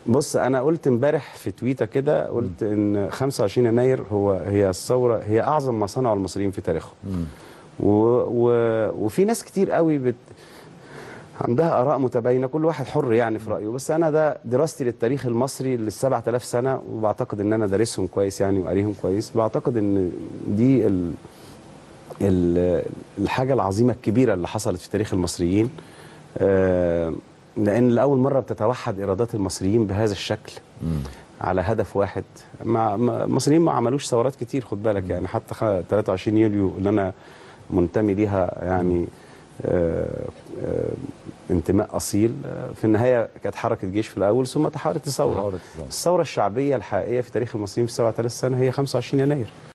بص انا قلت امبارح في تويته كده قلت ان 25 يناير هو هي الثوره هي اعظم ما صنعه المصريين في تاريخهم و و وفي ناس كتير قوي بت عندها اراء متباينه كل واحد حر يعني في رايه بس انا ده دراستي للتاريخ المصري لل 7000 سنه وبعتقد ان انا دارسهم كويس يعني وقاريهم كويس بعتقد ان دي ال ال الحاجه العظيمه الكبيره اللي حصلت في تاريخ المصريين آه، لان لاول مره بتتوحد ايرادات المصريين بهذا الشكل على هدف واحد مع مع- المصريين ما عملوش ثورات كتير خد بالك يعني حتى خ- 23 يوليو اللي انا منتمي ليها يعني آه، آه، انتماء اصيل آه، في النهايه كانت حركه جيش في الاول ثم تحولت لثوره تحولت لثورة. الثوره الشعبيه الحقيقيه في تاريخ المصريين في 7000 سنه هي 25 يناير